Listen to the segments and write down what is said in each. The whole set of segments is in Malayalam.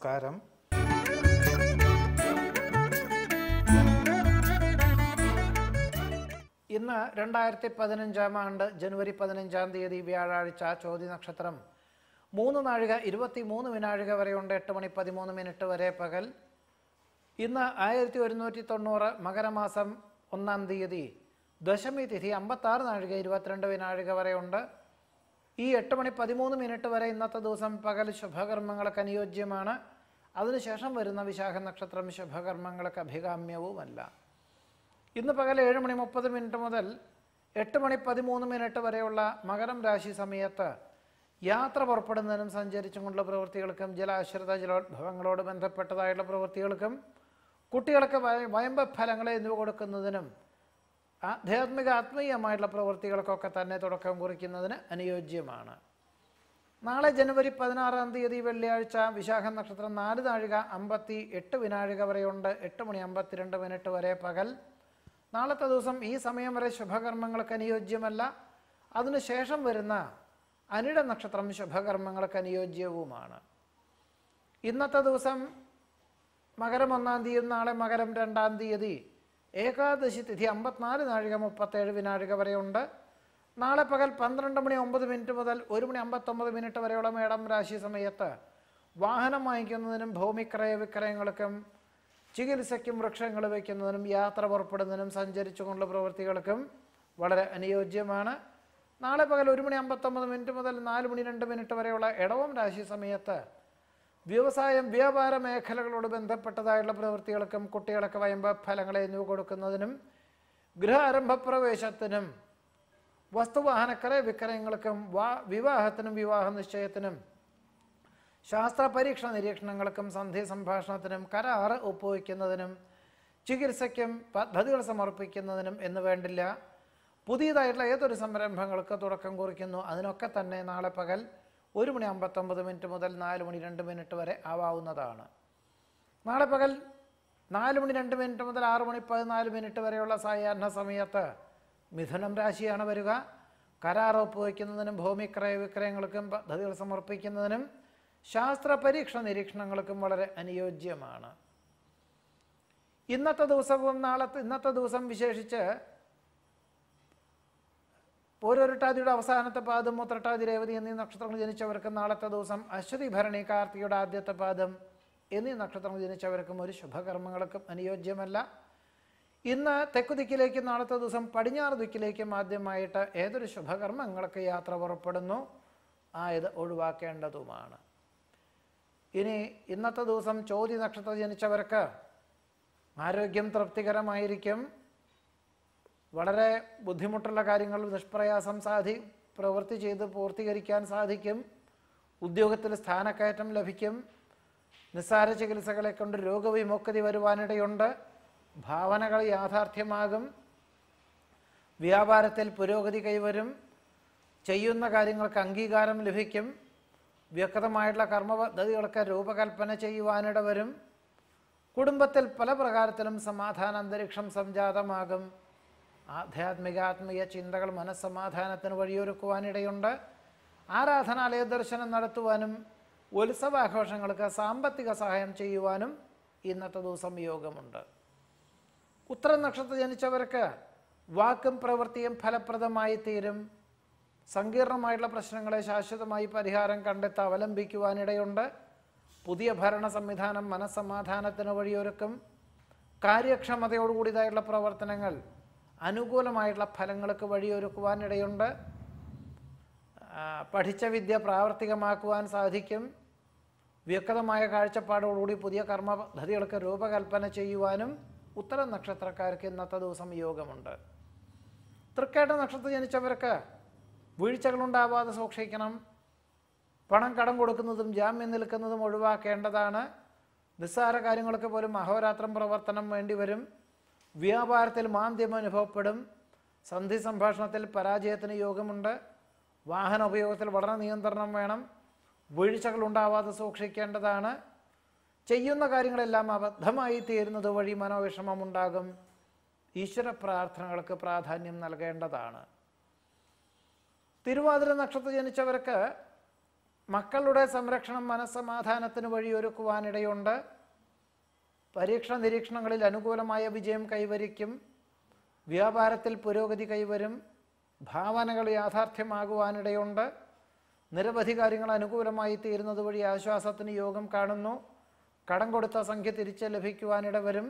നമസ്കാരം ഇന്ന് രണ്ടായിരത്തി പതിനഞ്ചാം ആണ്ട് ജനുവരി പതിനഞ്ചാം തീയതി വ്യാഴാഴ്ച ചോദ്യ നക്ഷത്രം മൂന്ന് നാഴിക ഇരുപത്തി മൂന്ന് വിനാഴിക വരെയുണ്ട് എട്ട് മണി പതിമൂന്ന് മിനിറ്റ് വരെ പകൽ ഇന്ന് ആയിരത്തി ഒരുന്നൂറ്റി തൊണ്ണൂറ് മകരമാസം ഒന്നാം തീയതി ദശമി തിഥി അമ്പത്താറ് നാഴിക ഇരുപത്തിരണ്ട് വിനാഴിക വരെയുണ്ട് ഈ എട്ട് മണി പതിമൂന്ന് മിനിറ്റ് വരെ ഇന്നത്തെ ദിവസം പകൽ ശുഭകർമ്മങ്ങൾക്ക് അനുയോജ്യമാണ് അതിനുശേഷം വരുന്ന വിശാഖ നക്ഷത്രം ശുഭകർമ്മങ്ങൾക്ക് അഭികാമ്യവുമല്ല ഇന്ന് പകൽ ഏഴ് മണി മുപ്പത് മിനിറ്റ് മുതൽ എട്ട് മണി പതിമൂന്ന് മിനിറ്റ് വരെയുള്ള മകരം രാശി സമയത്ത് യാത്ര പുറപ്പെടുന്നതിനും സഞ്ചരിച്ചും കൊണ്ടുള്ള പ്രവൃത്തികൾക്കും ജലാശ്രിത ജലോദ്ഭവങ്ങളോട് ബന്ധപ്പെട്ടതായുള്ള പ്രവൃത്തികൾക്കും കുട്ടികൾക്ക് വയ- വയമ്പ ഫലങ്ങളെ എന്നിവ കൊടുക്കുന്നതിനും ആധ്യാത്മിക ആത്മീയമായിട്ടുള്ള പ്രവൃത്തികൾക്കൊക്കെ തന്നെ തുടക്കം കുറിക്കുന്നതിന് അനുയോജ്യമാണ് നാളെ ജനുവരി പതിനാറാം തീയതി വെള്ളിയാഴ്ച വിശാഖ നക്ഷത്രം നാല് നാഴിക അമ്പത്തി എട്ട് വിനാഴിക വരെയുണ്ട് എട്ട് മണി അമ്പത്തിരണ്ട് മിനിറ്റ് വരെ പകൽ നാളത്തെ ദിവസം ഈ സമയം വരെ ശുഭകർമ്മങ്ങൾക്ക് അനുയോജ്യമല്ല അതിനുശേഷം വരുന്ന അനിട നക്ഷത്രം ശുഭകർമ്മങ്ങൾക്ക് അനുയോജ്യവുമാണ് ഇന്നത്തെ ദിവസം മകരം ഒന്നാം തീയതി നാളെ മകരം രണ്ടാം തീയതി ഏകാദശി തിഥി അമ്പത്തിനാല് നാഴിക മുപ്പത്തേഴ് വിനാഴിക വരെയുണ്ട് നാളെ പകൽ പന്ത്രണ്ട് മണി ഒമ്പത് മിനിറ്റ് മുതൽ ഒരു മണി അമ്പത്തൊമ്പത് മിനിറ്റ് വരെയുള്ള മേടം രാശി സമയത്ത് വാഹനം വാങ്ങിക്കുന്നതിനും ഭൂമിക്രയ വിക്രയങ്ങൾക്കും ചികിത്സയ്ക്കും വൃക്ഷങ്ങൾ വയ്ക്കുന്നതിനും യാത്ര പുറപ്പെടുന്നതിനും സഞ്ചരിച്ചുകൊണ്ടുള്ള പ്രവൃത്തികൾക്കും വളരെ അനുയോജ്യമാണ് നാളെ പകൽ ഒരു മണി അമ്പത്തൊമ്പത് മിനിറ്റ് മുതൽ നാല് മണി രണ്ട് മിനിറ്റ് വരെയുള്ള ഇടവം രാശി സമയത്ത് വ്യവസായം വ്യാപാര മേഖലകളോട് ബന്ധപ്പെട്ടതായുള്ള പ്രവൃത്തികൾക്കും കുട്ടികൾക്ക് വയമ്പ ഫലങ്ങളെ എന്നിവ കൊടുക്കുന്നതിനും ഗൃഹാരംഭ പ്രവേശത്തിനും വസ്തുവാഹനക്രയ വിക്രയങ്ങൾക്കും വാ വിവാഹത്തിനും വിവാഹ നിശ്ചയത്തിനും ശാസ്ത്ര പരീക്ഷണ നിരീക്ഷണങ്ങൾക്കും സന്ധി സംഭാഷണത്തിനും കരാറ് ഒപ്പുവയ്ക്കുന്നതിനും ചികിത്സയ്ക്കും പദ്ധതികൾ സമർപ്പിക്കുന്നതിനും എന്ന് വേണ്ടില്ല പുതിയതായിട്ടുള്ള ഏതൊരു സംരംഭങ്ങൾക്ക് തുടക്കം കുറിക്കുന്നു അതിനൊക്കെ തന്നെ നാളെ പകൽ ഒരു മണി അമ്പത്തൊമ്പത് മിനിറ്റ് മുതൽ നാല് മണി രണ്ട് മിനിറ്റ് വരെ ആവാവുന്നതാണ് നാളെ പകൽ നാല് മണി രണ്ട് മിനിറ്റ് മുതൽ ആറ് മണി പതിനാല് മിനിറ്റ് വരെയുള്ള സായാഹ്ന സമയത്ത് മിഥുനം രാശിയാണ് വരിക കരാർ ഒപ്പുവയ്ക്കുന്നതിനും ഭൂമിക്രയ വിക്രയങ്ങൾക്കും പദ്ധതികൾ സമർപ്പിക്കുന്നതിനും ശാസ്ത്ര പരീക്ഷണ നിരീക്ഷണങ്ങൾക്കും വളരെ അനുയോജ്യമാണ് ഇന്നത്തെ ദിവസവും നാളത്തെ ഇന്നത്തെ ദിവസം വിശേഷിച്ച് ഓരോരുട്ടാതിയുടെ അവസാനത്തെ പാദം മൂത്രട്ടാതി രേവതി എന്നീ നക്ഷത്രങ്ങൾ ജനിച്ചവർക്ക് നാളത്തെ ദിവസം അശ്വതി ഭരണി കാർത്തികയുടെ ആദ്യത്തെ പാദം എന്നീ നക്ഷത്രങ്ങൾ ജനിച്ചവർക്കും ഒരു ശുഭകർമ്മങ്ങൾക്കും അനുയോജ്യമല്ല ഇന്ന് തെക്കു ദിക്കിലേക്കും നാളത്തെ ദിവസം പടിഞ്ഞാറ് ദിക്കിലേക്കും ആദ്യമായിട്ട് ഏതൊരു ശുഭകർമ്മങ്ങൾക്ക് യാത്ര പുറപ്പെടുന്നു ആയത് ഒഴിവാക്കേണ്ടതുമാണ് ഇനി ഇന്നത്തെ ദിവസം ചോദ്യ നക്ഷത്രം ജനിച്ചവർക്ക് ആരോഗ്യം തൃപ്തികരമായിരിക്കും വളരെ ബുദ്ധിമുട്ടുള്ള കാര്യങ്ങൾ നിഷ്പ്രയാസം സാധി പ്രവൃത്തി ചെയ്ത് പൂർത്തീകരിക്കാൻ സാധിക്കും ഉദ്യോഗത്തിൽ സ്ഥാനക്കയറ്റം ലഭിക്കും നിസ്സാര ചികിത്സകളെ കൊണ്ട് രോഗവിമുക്തി വരുവാനിടയുണ്ട് ഭാവനകൾ യാഥാർത്ഥ്യമാകും വ്യാപാരത്തിൽ പുരോഗതി കൈവരും ചെയ്യുന്ന കാര്യങ്ങൾക്ക് അംഗീകാരം ലഭിക്കും വ്യക്തമായിട്ടുള്ള കർമ്മ പദ്ധതികൾക്ക് രൂപകൽപ്പന ചെയ്യുവാനിട വരും കുടുംബത്തിൽ പല പ്രകാരത്തിലും സമാധാന അന്തരീക്ഷം സംജാതമാകും ആധ്യാത്മിക ആത്മീയ ചിന്തകൾ മനസ്സമാധാനത്തിന് വഴിയൊരുക്കുവാനിടയുണ്ട് ആരാധനാലയ ദർശനം നടത്തുവാനും ഉത്സവാഘോഷങ്ങൾക്ക് സാമ്പത്തിക സഹായം ചെയ്യുവാനും ഇന്നത്തെ ദിവസം യോഗമുണ്ട് ഉത്തര നക്ഷത്രം ജനിച്ചവർക്ക് വാക്കും പ്രവൃത്തിയും ഫലപ്രദമായി തീരും സങ്കീർണമായിട്ടുള്ള പ്രശ്നങ്ങളെ ശാശ്വതമായി പരിഹാരം കണ്ടെത്തി അവലംബിക്കുവാനിടയുണ്ട് പുതിയ ഭരണ സംവിധാനം മനസ്സമാധാനത്തിന് വഴിയൊരുക്കും കാര്യക്ഷമതയോടുകൂടിയതായിട്ടുള്ള പ്രവർത്തനങ്ങൾ അനുകൂലമായിട്ടുള്ള ഫലങ്ങൾക്ക് വഴിയൊരുക്കുവാനിടയുണ്ട് ആ, പഠിച്ച വിദ്യ പ്രാവർത്തികമാക്കുവാൻ സാധിക്കും വ്യക്തമായ കാഴ്ചപ്പാടോടുകൂടി പുതിയ കർമ്മ പദ്ധതികൾക്ക് രൂപകൽപ്പന ചെയ്യുവാനും ഉത്തര നക്ഷത്രക്കാർക്ക് ഇന്നത്തെ ദിവസം യോഗമുണ്ട് തൃക്കേട്ട നക്ഷത്രം ജനിച്ചവർക്ക് വീഴ്ചകളുണ്ടാവാതെ സൂക്ഷിക്കണം പണം കടം കൊടുക്കുന്നതും ജാമ്യം നിൽക്കുന്നതും ഒഴിവാക്കേണ്ടതാണ് നിസ്സാര കാര്യങ്ങൾക്ക് പോലും അഹോരാത്രം പ്രവർത്തനം വേണ്ടിവരും വ്യാപാരത്തിൽ മാന്ദ്യം അനുഭവപ്പെടും സന്ധി സംഭാഷണത്തിൽ പരാജയത്തിന് യോഗമുണ്ട് വാഹന ഉപയോഗത്തിൽ വളരെ നിയന്ത്രണം വേണം വീഴ്ചകൾ ഉണ്ടാവാതെ സൂക്ഷിക്കേണ്ടതാണ് ചെയ്യുന്ന കാര്യങ്ങളെല്ലാം അബദ്ധമായി തീരുന്നത് വഴി മനോവിഷമമുണ്ടാകും ഈശ്വര പ്രാർത്ഥനകൾക്ക് പ്രാധാന്യം നൽകേണ്ടതാണ് തിരുവാതിര നക്ഷത്രം ജനിച്ചവർക്ക് മക്കളുടെ സംരക്ഷണം മനസ്സമാധാനത്തിന് വഴിയൊരുക്കുവാനിടയുണ്ട് പരീക്ഷണ നിരീക്ഷണങ്ങളിൽ അനുകൂലമായ വിജയം കൈവരിക്കും വ്യാപാരത്തിൽ പുരോഗതി കൈവരും ഭാവനകൾ യാഥാർത്ഥ്യമാകുവാനിടയുണ്ട് നിരവധി കാര്യങ്ങൾ അനുകൂലമായി തീരുന്നത് വഴി ആശ്വാസത്തിന് യോഗം കാണുന്നു കടം കൊടുത്ത സംഖ്യ തിരിച്ച് ലഭിക്കുവാനിട വരും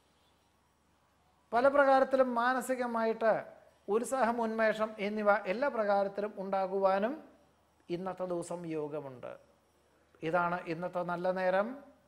പല പ്രകാരത്തിലും മാനസികമായിട്ട് ഉത്സാഹം ഉന്മേഷം എന്നിവ എല്ലാ പ്രകാരത്തിലും ഉണ്ടാകുവാനും ഇന്നത്തെ ദിവസം യോഗമുണ്ട് ഇതാണ് ഇന്നത്തെ നല്ല നേരം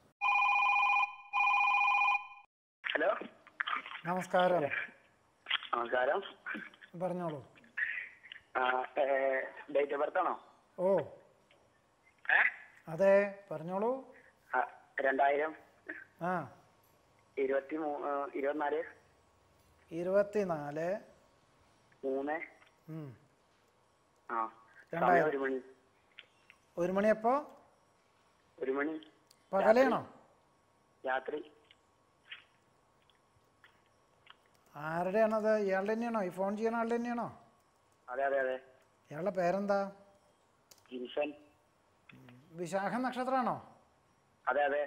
ഹലോ നമസ്കാരം നമസ്കാരം പറഞ്ഞോളൂ ഡേറ്റ് ഓഫ് ബർത്ത് ആണോ ഓ ഏ അതെ പറഞ്ഞോളൂ ആ, രണ്ടായിരം ആ ഇരുപത്തി മൂ ആ, ഇരുപത്തിനാല് ഇരുപത്തിനാല് മൂന്ന് ഉം. ആ സമയം രണ്ടായിരം. ഒരു മണി ഒരു മണിയപ്പോ ഒരു മണി പകലാണോ രാത്രി ആരുടെയാണത് ഇയാളുടെ തന്നെയാണോ ഈ ഫോൺ ചെയ്യുന്ന ആളുടെ തന്നെയാണോ അതെ അതെ അതെ ഇയാളുടെ പേരെന്താ ജിൻസൺ വിശാഖ നക്ഷത്രമാണോ അതെ അതെ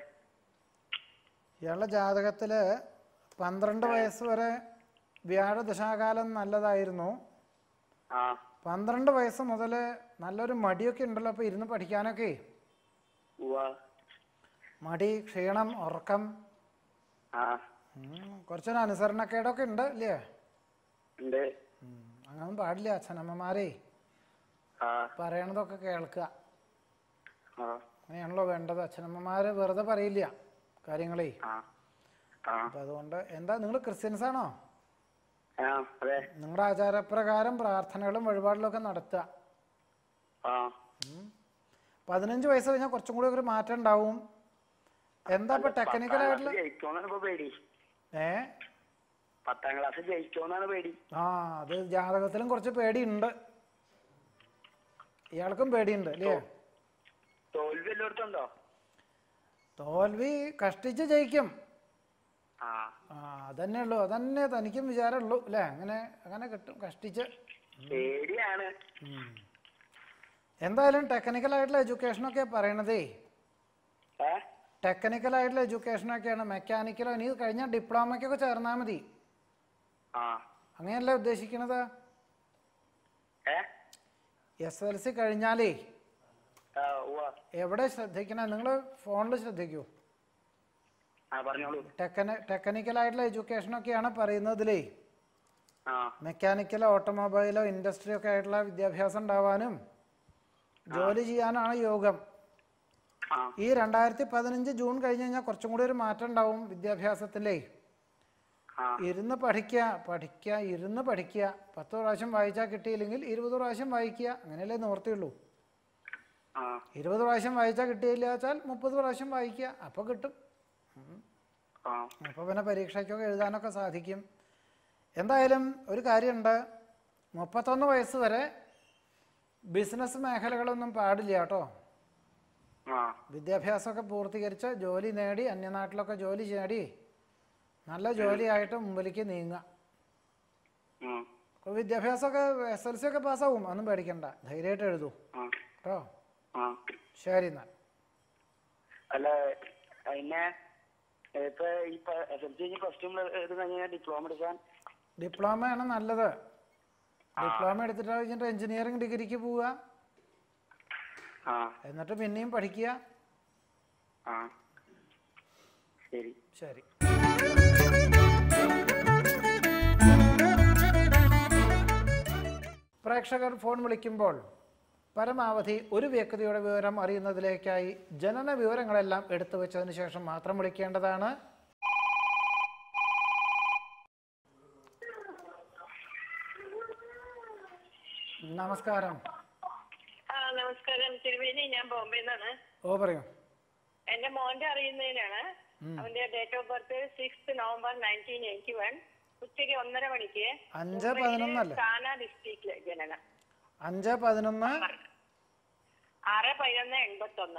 ഇയാളുടെ ജാതകത്തിൽ പന്ത്രണ്ട് വയസ്സ് വരെ വ്യാഴ ദശാകാലം നല്ലതായിരുന്നു ആ പന്ത്രണ്ട് വയസ്സ് മുതൽ നല്ലൊരു മടിയൊക്കെ ഉണ്ടല്ലോ അപ്പോൾ ഇരുന്ന് പഠിക്കാനൊക്കെ ഉവ്വ മടി ക്ഷീണം ഉറക്കം ആ ഉം, കുറച്ചൊരു അനുസരണക്കേടൊക്കെ ഉണ്ട് ഇല്ലേ ഉണ്ട് ഉം, അങ്ങനൊന്നും പാടില്ല അച്ഛനമ്മമാരെ ആ പറയണതൊക്കെ കേൾക്കുക ആ അങ്ങനെയാണല്ലോ വേണ്ടത് അച്ഛനമ്മമാർ വെറുതെ പറയില്ല കാര്യങ്ങളേ ആ ആ അപ്പം അതുകൊണ്ട് എന്താ നിങ്ങൾ ക്രിസ്ത്യൻസ് ആണോ ആ അതെ നിങ്ങളുടെ ആചാരപ്രകാരം പ്രാർത്ഥനകളും വഴിപാടിലും ഒക്കെ നടത്തുക ആ പതിനഞ്ച് വയസ്സ് കഴിഞ്ഞാൽ കുറച്ചും കൂടി ഒരു മാറ്റം ഉണ്ടാവും എന്താ ഇപ്പൊ ടെക്നിക്കൽ ആയിട്ടുള്ള ജയിക്കോന്നാണ് ഇപ്പൊ പേടി ഏ പത്താം ക്ലാസ് ജയിക്കോന്നാണ് പേടി ആ അത് ജാതകത്തിലും കുറച്ച് പേടിയുണ്ട് ഇയാൾക്കും പേടിയുണ്ട് അല്ലേ തോൽവി എല്ലായിടത്തുണ്ടോ തോൽവി കഷ്ടിച്ച് ജയിക്കും ആ ആ അതന്നെ ഉള്ളൂ അതന്നെ തനിക്കും വിചാരമുള്ളൂ അല്ലേ അങ്ങനെ അങ്ങനെ കിട്ടും കഷ്ടിച്ച് പേടിയാണ് ഉം. എന്തായാലും ടെക്നിക്കൽ ആയിട്ടുള്ള എഡ്യൂക്കേഷനൊക്കെ പറയണതേ ഏ ടെക്നിക്കൽ ആയിട്ടുള്ള എഡ്യൂക്കേഷനൊക്കെയാണ് മെക്കാനിക്കലോ ഇനി ഇത് കഴിഞ്ഞാൽ ഡിപ്ലോമയ്ക്കൊക്കെ ചേർന്നാൽ മതി ആ അങ്ങനെയല്ലേ ഉദ്ദേശിക്കണത് ഏ എസ് എൽ സി കഴിഞ്ഞാലേ ആ ഉവ്വ എവിടെ ശ്രദ്ധിക്കണേ നിങ്ങൾ ഫോണിൽ ശ്രദ്ധിക്കൂ ആ പറഞ്ഞോളൂ ടെക്കന ടെക്നിക്കലായിട്ടുള്ള എഡ്യൂക്കേഷനൊക്കെയാണ് പറയുന്നതിലേ ആ മെക്കാനിക്കലോ ഓട്ടോമൊബൈലോ ഇൻഡസ്ട്രി ഒക്കെ ആയിട്ടുള്ള വിദ്യാഭ്യാസം ഉണ്ടാവാനും ജോലി ചെയ്യാനാണ് യോഗം ആ ഈ രണ്ടായിരത്തി പതിനഞ്ച് ജൂൺ കഴിഞ്ഞ് കഴിഞ്ഞാൽ കുറച്ചും കൂടി ഒരു മാറ്റം ഉണ്ടാവും വിദ്യാഭ്യാസത്തിലേ ആ ഇരുന്ന് പഠിക്കുക പഠിക്കുക ഇരുന്ന് പഠിക്കുക പത്ത് പ്രാവശ്യം വായിച്ചാൽ കിട്ടിയില്ലെങ്കിൽ ഇരുപത് പ്രാവശ്യം വായിക്കുക അങ്ങനെയല്ലേ നിവർത്തിയുള്ളൂ ആ ഇരുപത് പ്രാവശ്യം വായിച്ചാൽ കിട്ടിയില്ല വെച്ചാൽ മുപ്പത് പ്രാവശ്യം വായിക്കുക അപ്പോൾ കിട്ടും ആ അപ്പോൾ പിന്നെ പരീക്ഷയ്ക്കൊക്കെ എഴുതാനൊക്കെ സാധിക്കും എന്തായാലും ഒരു കാര്യമുണ്ട് മുപ്പത്തൊന്ന് വയസ്സ് വരെ ബിസിനസ് മേഖലകളൊന്നും പാടില്ല കേട്ടോ ആ വിദ്യാഭ്യാസമൊക്കെ പൂർത്തീകരിച്ച് ജോലി നേടി അന്യനാട്ടിലൊക്കെ ജോലി നേടി നല്ല ജോലിയായിട്ട് മുമ്പിലേക്ക് നീങ്ങുക ഉം, അപ്പോൾ വിദ്യാഭ്യാസമൊക്കെ എസ് എൽ സി ഒക്കെ പാസ്സാവും ഒന്നും പേടിക്കണ്ട ധൈര്യമായിട്ട് എഴുതൂ ആ കേട്ടോ ആ ശരി എന്നാൽ അല്ല പിന്നെ ഇപ്പൊ ഈ എസ് എൽ സി കഴിഞ്ഞ് പ്ലസ് ടു ഇത് കഴിഞ്ഞാൽ ഡിപ്ലോമ എടുക്കാൻ ഡിപ്ലോമയാണ് നല്ലത് ഡിപ്ലോമ എടുത്തിട്ട് കഴിഞ്ഞിട്ട് എഞ്ചിനീയറിംഗ് ഡിഗ്രിക്ക് പോവുക ആ എന്നിട്ട് പിന്നെയും പഠിക്കുക ആ ശരി ശരി പ്രേക്ഷകർ ഫോൺ വിളിക്കുമ്പോൾ പരമാവധി ഒരു വ്യക്തിയുടെ വിവരം അറിയുന്നതിലേക്കായി ജനന വിവരങ്ങളെല്ലാം എടുത്തു വെച്ചതിന് ശേഷം മാത്രം വിളിക്കേണ്ടതാണ് നമസ്കാരം ആ നമസ്കാരം തിരുവേലി ഞാൻ ബോംബെയിൽ നിന്നാണ് ഓ പറയൂ എന്റെ മോന്റെ അറിയുന്നതിനാണ് അവന്റെ date of birth six November nineteen eighty one ഉച്ചയ്ക്ക് ഒന്നര മണിക്ക് അഞ്ച് പതിനൊന്നല്ലേ താന ഡിസ്ട്രിക്റ്റിലെ ജനനം അഞ്ച് പതിനൊന്ന് ആറ് പതിനൊന്ന് എൺപത്തി ഒന്ന്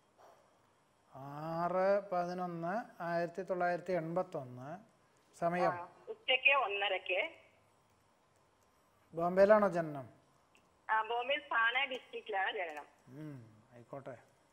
ആറ് പതിനൊന്ന് ആയിരത്തി തൊള്ളായിരത്തി എൺപത്തൊന്ന് സമയം ഉച്ചയ്ക്ക് ഒന്നരക്ക് ബോംബെയിലാണോ ജനനം ആ ബോംബെ താന ഡിസ്ട്രിക്റ്റിലാണ് ജനനം ഉം, ആയിക്കോട്ടെ ആയിക്കോട്ടെ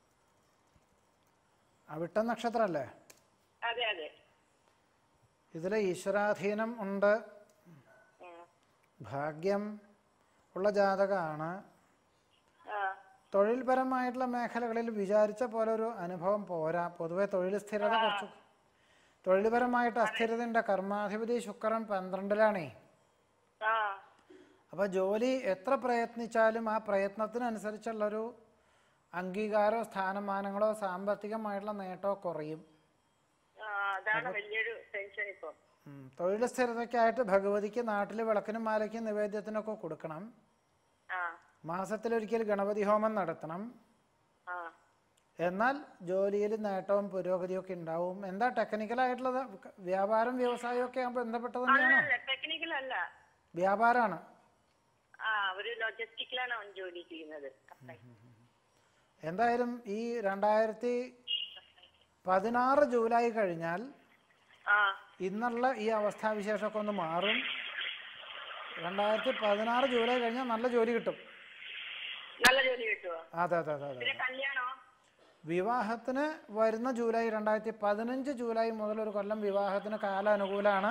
അവിട്ട നക്ഷത്രമല്ലേ അതെ അതെ ഇതിൽ ഈശ്വരാധീനം ഉണ്ട് ഉം. ഭാഗ്യം ഉള്ള ജാതകമാണ് ആ തൊഴിൽപരമായിട്ടുള്ള മേഖലകളിൽ വിചാരിച്ച പോലെ ഒരു അനുഭവം പോരാ പൊതുവെ തൊഴിൽ സ്ഥിരത കുറച്ച് തൊഴിൽപരമായിട്ട് അസ്ഥിരതയുണ്ട് കർമാധിപതി ശുക്രൻ പന്ത്രണ്ടിലാണേ ആ അപ്പോൾ ജോലി എത്ര പ്രയത്നിച്ചാലും ആ പ്രയത്നത്തിനനുസരിച്ചുള്ളൊരു അംഗീകാരമോ സ്ഥാനമാനങ്ങളോ സാമ്പത്തികമായിട്ടുള്ള നേട്ടമോ കുറയും ആ അതാണ് വലിയൊരു ടെൻഷൻ ഇപ്പൊ ഉം. തൊഴിൽ സ്ഥിരതയ്ക്കായിട്ട് ഭഗവതിക്ക് നാട്ടിൽ വിളക്കിനും മാലയ്ക്കും നിവേദ്യത്തിനൊക്കെ കൊടുക്കണം ആ മാസത്തിലൊരിക്കൽ ഗണപതി ഹോമം നടത്തണം ആ എന്നാൽ ജോലിയിൽ നേട്ടവും പുരോഗതിയും ഒക്കെ ഉണ്ടാവും എന്താ ടെക്നിക്കലായിട്ടുള്ളത് വ്യാപാരം വ്യവസായമൊക്കെ ആകുമ്പോൾ ബന്ധപ്പെട്ടത് തന്നെയാണോ അല്ല ടെക്നിക്കൽ അല്ല വ്യാപാരമാണ് ആ ഒരു ലോജിസ്റ്റിക്കിലാണ് അവൻ ജോലി ചെയ്യുന്നത് എന്തായാലും ഈ രണ്ടായിരത്തി പതിനാറ് ജൂലൈ കഴിഞ്ഞാൽ ആ ഇന്നുള്ള ഈ അവസ്ഥാവിശേഷമൊക്കെ ഒന്ന് മാറും രണ്ടായിരത്തി പതിനാറ് ജൂലൈ കഴിഞ്ഞാൽ നല്ല ജോലി കിട്ടും നല്ല ജോലി കിട്ടുമോ അതെ അതെ അതെ അതെ പിന്നെ കല്യാണോ വിവാഹത്തിന് വരുന്ന ജൂലൈ രണ്ടായിരത്തി പതിനഞ്ച് ജൂലൈ മുതൽ ഒരു കൊല്ലം വിവാഹത്തിന് കാലാനുകൂലമാണ്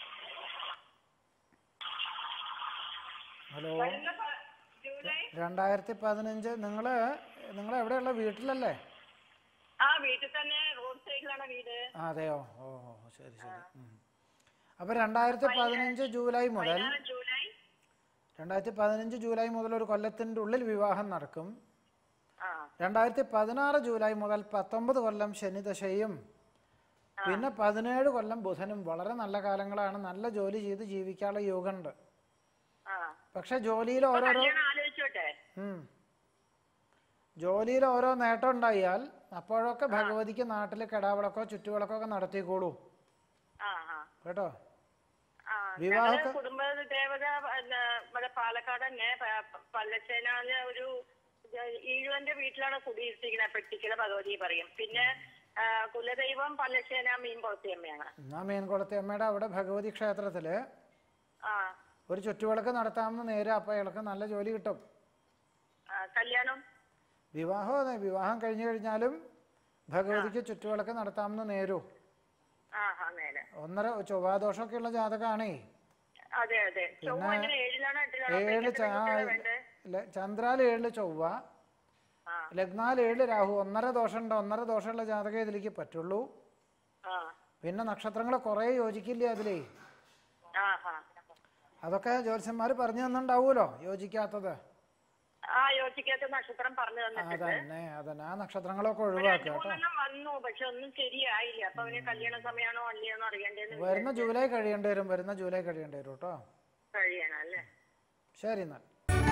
ഹലോ വരുന്ന പ- ജൂലൈ രണ്ടായിരത്തി പതിനഞ്ച് നിങ്ങൾ നിങ്ങൾ എവിടെയുള്ള വീട്ടിലല്ലേ ആ വീട്ടിൽ തന്നെ റോഡ് സൈഡിലാണ് വീട് ആ, അതെയോ ഓ ഓ, ശരി ശരി ഉം. അപ്പോൾ രണ്ടായിരത്തി പതിനഞ്ച് ജൂലൈ മുതൽ പതിനാറ് ജൂലൈ രണ്ടായിരത്തി പതിനഞ്ച് ജൂലൈ മുതൽ ഒരു കൊല്ലത്തിൻ്റെ ഉള്ളിൽ വിവാഹം നടക്കും ആ രണ്ടായിരത്തി പതിനാറ് ജൂലൈ മുതൽ പത്തൊമ്പത് കൊല്ലം ശനിദശയും പിന്നെ പതിനേഴ് കൊല്ലം ബുധനും വളരെ നല്ല കാലങ്ങളാണ് നല്ല ജോലി ചെയ്ത് ജീവിക്കാനുള്ള യോഗമുണ്ട് ആ പക്ഷെ ജോലിയിൽ ഓരോരോ കല്യാണം ആലോചിച്ചോട്ടെ ഉം. ജോലിയിൽ ഓരോ നേട്ടം ഉണ്ടായാൽ അപ്പോഴൊക്കെ ഭഗവതിക്ക് നാട്ടിൽ കിടാവിളക്കോ ചുറ്റുവിളക്കോ ഒക്കെ നടത്തിക്കോളൂ ആ ആ കേട്ടോ ആ വിവാഹ ഞങ്ങള് കുടുംബ ദേവത പിന്നെ ഇവിടെ പാലക്കാട് തന്നെ പ- പല്ലശ്ശേനാല് ഒരു ഈഴുവന്റെ വീട്ടിലാണ് കുടിയിരുത്തിക്കുന്നത് പെട്ടിക്കല ഭഗവതി പറയും പിന്നെ ആ, കുലദൈവം പല്ലശ്ശേന മീൻ കൊളത്തിയമ്മയാണ് എന്നാ മീൻകുളത്തി അമ്മയുടെ അവിടെ ഭഗവതി ക്ഷേത്രത്തിൽ ആ ഒരു ചുറ്റുവിളക്ക് നടത്താമെന്ന് നേരെ അപ്പോൾ അയാൾക്ക് നല്ല ജോലി കിട്ടും ആ, കല്യാണം വിവാഹം അതെ വിവാഹം കഴിഞ്ഞു കഴിഞ്ഞാലും ഭഗവതിക്ക് ചുറ്റുവിളക്ക് നടത്താമെന്ന് നേരു ആ ആ നേരെ ഒന്നര ചൊവ്വാദോഷമൊക്കെ ഉള്ള ജാതകമാണേ അതെ അതെ ചൊവ്വ എങ്ങനെ ഏഴിലാണോ എട്ടിലാണോ അപ്പൊ ഏഴ് എങ്ങനത്തെ ച- പെൺകുട്ടികളാ വേണ്ടേ ല- ചന്ദ്രാൽ ഏഴില് ചൊവ്വ ആ ലഗ്നാൽ ഏഴില് രാഹു ഒന്നര ദോഷമുണ്ട് ഒന്നര ദോഷമുള്ള ജാതകം ഇതിലേക്ക് പറ്റുള്ളൂ ആ പിന്നെ നക്ഷത്രങ്ങൾ കുറേ യോജിക്കില്ലേ അതിലേ ആ ആ അതൊക്കെ ജ്യോത്സ്യന്മാർ പറഞ്ഞു തന്നിട്ടുണ്ടാവുമല്ലോ യോജിക്കാത്തത് ആ യോജിക്കാത്ത നക്ഷത്രം പറഞ്ഞു തന്നിട്ടുണ്ട് അതന്നെ അതന്നെ ആ നക്ഷത്രങ്ങളൊക്കെ ഒഴിവാക്കുക കേട്ടോ മൂന്നെണ്ണം വന്നു പക്ഷെ ഒന്നും ശരിയായില്ല അപ്പൊ അവന് കല്യാണ സമയമാണോ അല്ലയോന്ന് അറിയണ്ടേന്ന് വരുന്ന ജൂലൈ കഴിയേണ്ടി വരും വരുന്ന ജൂലൈ കഴിയേണ്ടി വരും കേട്ടോ കഴിയണം അല്ലേ ശരി എന്നാൽ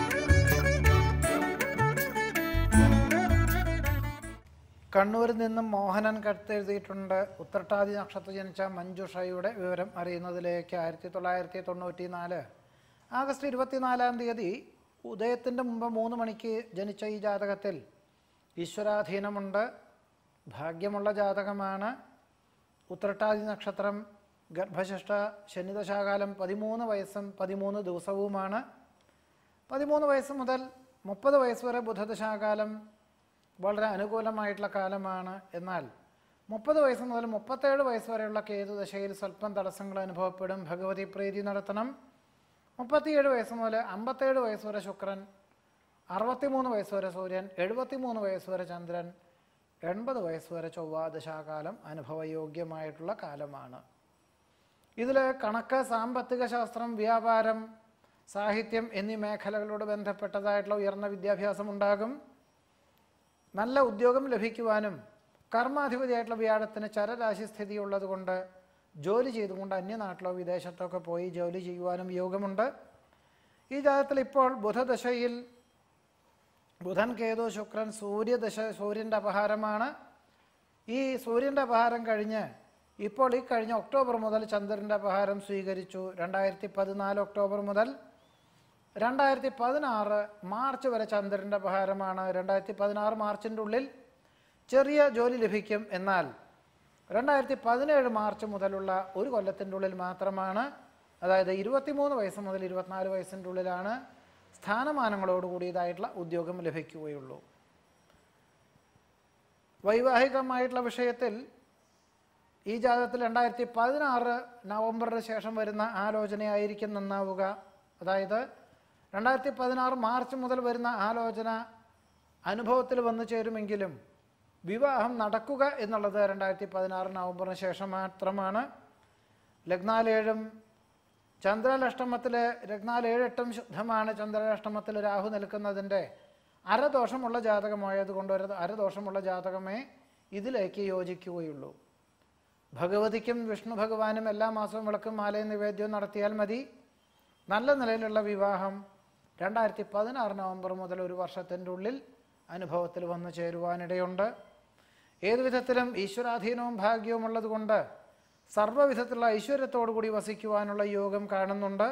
കണ്ണൂരിൽ നിന്നും മോഹനൻ കത്തെഴുതിയിട്ടുണ്ട് ഉത്രട്ടാതി നക്ഷത്രം ജനിച്ച മഞ്ജുഷയുടെ വിവരം അറിയുന്നതിലേക്ക് ആയിരത്തി തൊള്ളായിരത്തി തൊണ്ണൂറ്റി നാല് ആഗസ്റ്റ് ഇരുപത്തിനാലാം തീയതി ഉദയത്തിൻ്റെ മുമ്പ് മൂന്ന് മണിക്ക് ജനിച്ച ഈ ജാതകത്തിൽ ഈശ്വരാധീനമുണ്ട് ഭാഗ്യമുള്ള ജാതകമാണ് ഉത്രട്ടാതി നക്ഷത്രം ഗർഭശിഷ്ട ശനിദശാകാലം പതിമൂന്ന് വയസ്സും പതിമൂന്ന് ദിവസവുമാണ് പതിമൂന്ന് വയസ്സ് മുതൽ മുപ്പത് വയസ്സ് വരെ ബുധദശാകാലം വളരെ അനുകൂലമായിട്ടുള്ള കാലമാണ് എന്നാൽ മുപ്പത് വയസ്സ് മുതൽ മുപ്പത്തേഴ് വയസ്സ് വരെയുള്ള കേതുദശയിൽ സ്വല്പം തടസ്സങ്ങൾ അനുഭവപ്പെടും ഭഗവതി പ്രീതി നടത്തണം മുപ്പത്തിയേഴ് വയസ്സ് മുതൽ അമ്പത്തേഴ് വയസ്സ് വരെ ശുക്രൻ അറുപത്തിമൂന്ന് വയസ്സ് വരെ സൂര്യൻ എഴുപത്തിമൂന്ന് വയസ്സ് വരെ ചന്ദ്രൻ എൺപത് വയസ്സ് വരെ ചൊവ്വ ദശാകാലം അനുഭവയോഗ്യമായിട്ടുള്ള കാലമാണ് ഇതിൽ കണക്ക് സാമ്പത്തിക ശാസ്ത്രം വ്യാപാരം സാഹിത്യം എന്നീ മേഖലകളോട് ബന്ധപ്പെട്ടതായിട്ടുള്ള ഉയർന്ന വിദ്യാഭ്യാസം ഉണ്ടാകും നല്ല ഉദ്യോഗം ലഭിക്കുവാനും കർമാധിപതിയായിട്ടുള്ള വ്യാഴത്തിന് ചരരാശി സ്ഥിതി ഉള്ളതുകൊണ്ട് ജോലി ചെയ്തുകൊണ്ട് അന്യനാട്ടിലോ വിദേശത്തോ ഒക്കെ പോയി ജോലി ചെയ്യുവാനും യോഗമുണ്ട് ഈ ജാതകത്തിൽ ഇപ്പോൾ ബുധദശയിൽ ബുധൻ കേതു ശുക്രൻ സൂര്യദശ സൂര്യൻ്റെ അപഹാരമാണ് ഈ സൂര്യൻ്റെ അപഹാരം കഴിഞ്ഞ് ഇപ്പോൾ ഈ കഴിഞ്ഞ ഒക്ടോബർ മുതൽ ചന്ദ്രൻ്റെ അപഹാരം സ്വീകരിച്ചു രണ്ടായിരത്തി പതിനാല് ഒക്ടോബർ മുതൽ രണ്ടായിരത്തി പതിനാറ് മാർച്ച് വരെ ചന്ദ്രൻ്റെ അപഹാരമാണ് രണ്ടായിരത്തി പതിനാറ് മാർച്ചിൻ്റെ ഉള്ളിൽ ചെറിയ ജോലി ലഭിക്കും എന്നാൽ രണ്ടായിരത്തി പതിനേഴ് മാർച്ച് മുതലുള്ള ഒരു കൊല്ലത്തിൻ്റെ ഉള്ളിൽ മാത്രമാണ് അതായത് ഇരുപത്തിമൂന്ന് വയസ്സ് മുതൽ ഇരുപത്തിനാല് വയസ്സിൻ്റെ ഉള്ളിലാണ് സ്ഥാനമാനങ്ങളോട് കൂടിയതായിട്ടുള്ള ഉദ്യോഗം ലഭിക്കുകയുള്ളൂ വൈവാഹികമായിട്ടുള്ള വിഷയത്തിൽ ഈ ജാതകത്തിൽ രണ്ടായിരത്തി പതിനാറ് നവംബറിന് ശേഷം വരുന്ന ആലോചനയായിരിക്കും നന്നാവുക അതായത് രണ്ടായിരത്തി പതിനാറ് മാർച്ച് മുതൽ വരുന്ന ആലോചന അനുഭവത്തിൽ വന്നു ചേരുമെങ്കിലും വിവാഹം നടക്കുക എന്നുള്ളത് രണ്ടായിരത്തി പതിനാറ് നവംബറിന് ശേഷം മാത്രമാണ് ലഗ്നാലേഴും ചന്ദ്രലഷ്ടമത്തിൽ ലഗ്നാലേഴെട്ടും ശുദ്ധമാണ് ചന്ദ്രലഷ്ടമത്തിൽ രാഹു നിൽക്കുന്നതിൻ്റെ അരദോഷമുള്ള ജാതകമായതുകൊണ്ട് ഒരു അരദോഷമുള്ള ജാതകമേ ഇതിലേക്ക് യോജിക്കുകയുള്ളൂ ഭഗവതിക്കും വിഷ്ണു ഭഗവാനും എല്ലാ മാസവും വിളക്കും മാലയും നിവേദ്യവും നടത്തിയാൽ മതി നല്ല നിലയിലുള്ള വിവാഹം രണ്ടായിരത്തി പതിനാറ് നവംബർ മുതൽ ഒരു വർഷത്തിൻ്റെ ഉള്ളിൽ അനുഭവത്തിൽ വന്നു ചേരുവാനിടയുണ്ട് ഏതു വിധത്തിലും ഈശ്വരാധീനവും ഭാഗ്യവും ഉള്ളതുകൊണ്ട് സർവ്വവിധത്തിലുള്ള ഐശ്വര്യത്തോടു കൂടി വസിക്കുവാനുള്ള യോഗം കാണുന്നുണ്ട്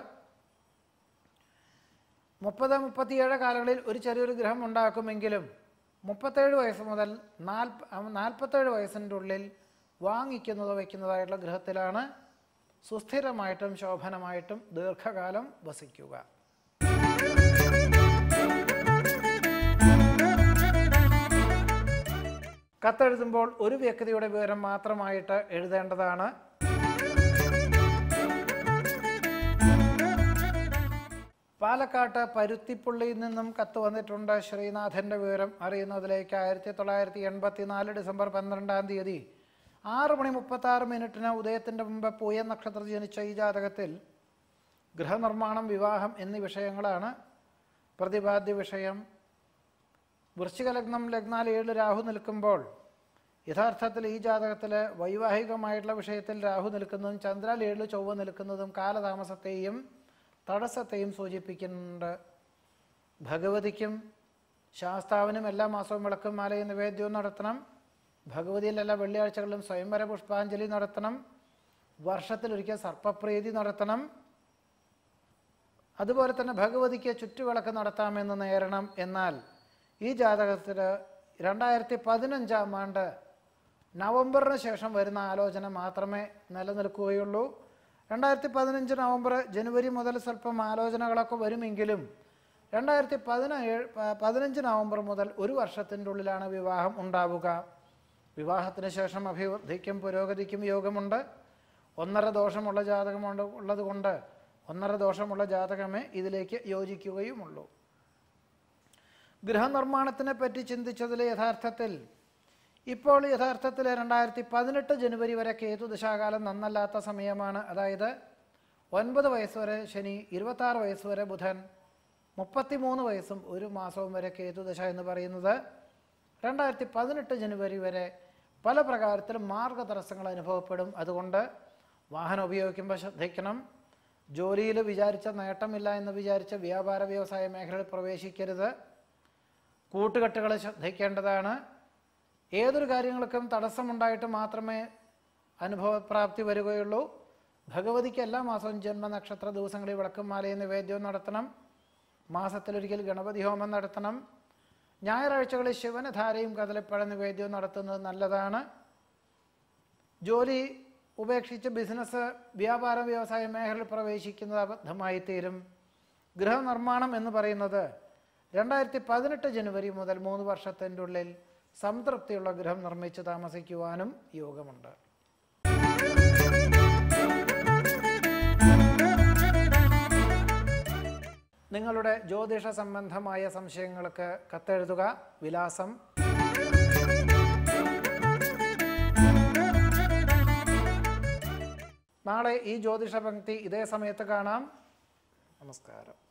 മുപ്പത് മുപ്പത്തിയേഴ് കാലങ്ങളിൽ ഒരു ചെറിയൊരു ഗ്രഹം ഉണ്ടാക്കുമെങ്കിലും മുപ്പത്തേഴ് വയസ്സ് മുതൽ നാൽപ്പ നാൽപ്പത്തേഴ് വയസ്സിൻ്റെ ഉള്ളിൽ വാങ്ങിക്കുന്നതോ വയ്ക്കുന്നതായിട്ടുള്ള ഗ്രഹത്തിലാണ് സുസ്ഥിരമായിട്ടും ശോഭനമായിട്ടും ദീർഘകാലം വസിക്കുക കത്തെഴുതുമ്പോൾ ഒരു വ്യക്തിയുടെ വിവരം മാത്രമായിട്ട് എഴുതേണ്ടതാണ് പാലക്കാട്ട് പരുത്തിപ്പുള്ളിയിൽ നിന്നും കത്ത് വന്നിട്ടുണ്ട് ശ്രീനാഥൻ്റെ വിവരം അറിയുന്നതിലേക്ക് ആയിരത്തി തൊള്ളായിരത്തി എൺപത്തി നാല് ഡിസംബർ പന്ത്രണ്ടാം തീയതി ആറ് മണി മുപ്പത്താറ് മിനിറ്റിന് ഉദയത്തിൻ്റെ മുമ്പ് പൂയ നക്ഷത്രത്തിൽ ജനിച്ച ഈ ജാതകത്തിൽ ഗൃഹനിർമ്മാണം വിവാഹം എന്നീ വിഷയങ്ങളാണ് പ്രതിപാദ്യ വിഷയം വൃശ്ചിക ലഗ്നം ലഗ്നാൽ ഏഴ് രാഹു നിൽക്കുമ്പോൾ യഥാർത്ഥത്തിൽ ഈ ജാതകത്തിൽ വൈവാഹികമായിട്ടുള്ള വിഷയത്തിൽ രാഹു നിൽക്കുന്നതും ചന്ദ്രാൽ ഏഴ് ചൊവ്വ നിൽക്കുന്നതും കാലതാമസത്തെയും തടസ്സത്തെയും സൂചിപ്പിക്കുന്നുണ്ട് ഭഗവതിക്കും ശാസ്താവിനും എല്ലാ മാസവും വിളക്കും മാലയും നിവേദ്യവും നടത്തണം ഭഗവതിയിൽ എല്ലാ വെള്ളിയാഴ്ചകളിലും സ്വയംവര പുഷ്പാഞ്ജലി നടത്തണം വർഷത്തിലൊരിക്കൽ സർപ്പപ്രീതി നടത്തണം അതുപോലെ തന്നെ ഭഗവതിക്ക് ചുറ്റുവിളക്ക് നടത്താമെന്ന് നേരണം എന്നാൽ ഈ ജാതകത്തിൽ രണ്ടായിരത്തി പതിനഞ്ചാം ആണ്ട് നവംബറിന് ശേഷം വരുന്ന ആലോചന മാത്രമേ നിലനിൽക്കുകയുള്ളൂ രണ്ടായിരത്തി പതിനഞ്ച് നവംബർ ജനുവരി മുതൽ സ്വല്പം ആലോചനകളൊക്കെ വരുമെങ്കിലും രണ്ടായിരത്തി പതിനേഴ് പ- പതിനഞ്ച് നവംബർ മുതൽ ഒരു വർഷത്തിൻ്റെ ഉള്ളിലാണ് വിവാഹം ഉണ്ടാവുക വിവാഹത്തിന് ശേഷം അഭിവൃദ്ധിക്കും പുരോഗതിക്കും യോഗമുണ്ട് ഒന്നര ദോഷമുള്ള ജാതകമുണ്ട് ഉള്ളതുകൊണ്ട് ഒന്നര ദോഷമുള്ള ജാതകമേ ഇതിലേക്ക് യോജിക്കുകയുമുള്ളൂ ഗൃഹനിർമ്മാണത്തിനെ പറ്റി ചിന്തിച്ചതിൽ യഥാർത്ഥത്തിൽ ഇപ്പോൾ യഥാർത്ഥത്തിൽ രണ്ടായിരത്തി പതിനെട്ട് ജനുവരി വരെ കേതു ദശാകാലം നന്നല്ലാത്ത സമയമാണ് അതായത് ഒൻപത് വയസ്സ് വരെ ശനി ഇരുപത്താറ് വയസ്സ് വരെ ബുധൻ മുപ്പത്തിമൂന്ന് വയസ്സും ഒരു മാസവും വരെ കേതു ദശ എന്ന് പറയുന്നത് രണ്ടായിരത്തി പതിനെട്ട് ജനുവരി വരെ പല പ്രകാരത്തിലും മാർഗതടസ്സങ്ങൾ അനുഭവപ്പെടും അതുകൊണ്ട് വാഹനം ഉപയോഗിക്കുമ്പോൾ ശ്രദ്ധിക്കണം ജോലിയിൽ വിചാരിച്ച നേട്ടമില്ല എന്ന് വിചാരിച്ച വ്യാപാര വ്യവസായ മേഖലയിൽ പ്രവേശിക്കരുത് കൂട്ടുകെട്ടുകൾ ശ്രദ്ധിക്കേണ്ടതാണ് ഏതൊരു കാര്യങ്ങൾക്കും തടസ്സമുണ്ടായിട്ട് മാത്രമേ അനുഭവപ്രാപ്തി വരികയുള്ളൂ ഭഗവതിക്ക് എല്ലാ മാസവും ജന്മനക്ഷത്ര ദിവസങ്ങളിൽ വിളക്കും മാലയും നിവേദ്യവും നടത്തണം മാസത്തിലൊരിക്കൽ ഗണപതി ഹോമം നടത്തണം ഞായറാഴ്ചകളിൽ ശിവന് ധാരയും കദളിപ്പഴ നിവേദ്യവും നടത്തുന്നത് നല്ലതാണ് ജോലി ഉപേക്ഷിച്ച് ബിസിനസ് വ്യാപാര വ്യവസായ മേഖലയിൽ പ്രവേശിക്കുന്നത് അബദ്ധമായി തീരും ഗൃഹനിർമ്മാണം എന്ന് പറയുന്നത് രണ്ടായിരത്തി പതിനെട്ട് ജനുവരി മുതൽ മൂന്ന് വർഷത്തിൻ്റെ ഉള്ളിൽ സംതൃപ്തിയുള്ള ഗൃഹം നിർമ്മിച്ച് താമസിക്കുവാനും യോഗമുണ്ട് നിങ്ങളുടെ ജ്യോതിഷ സംബന്ധമായ സംശയങ്ങൾക്ക് കത്തെഴുതുക വിലാസം നാളെ ഈ ജ്യോതിഷ പങ്ക്തി ഇതേ സമയത്ത് കാണാം നമസ്കാരം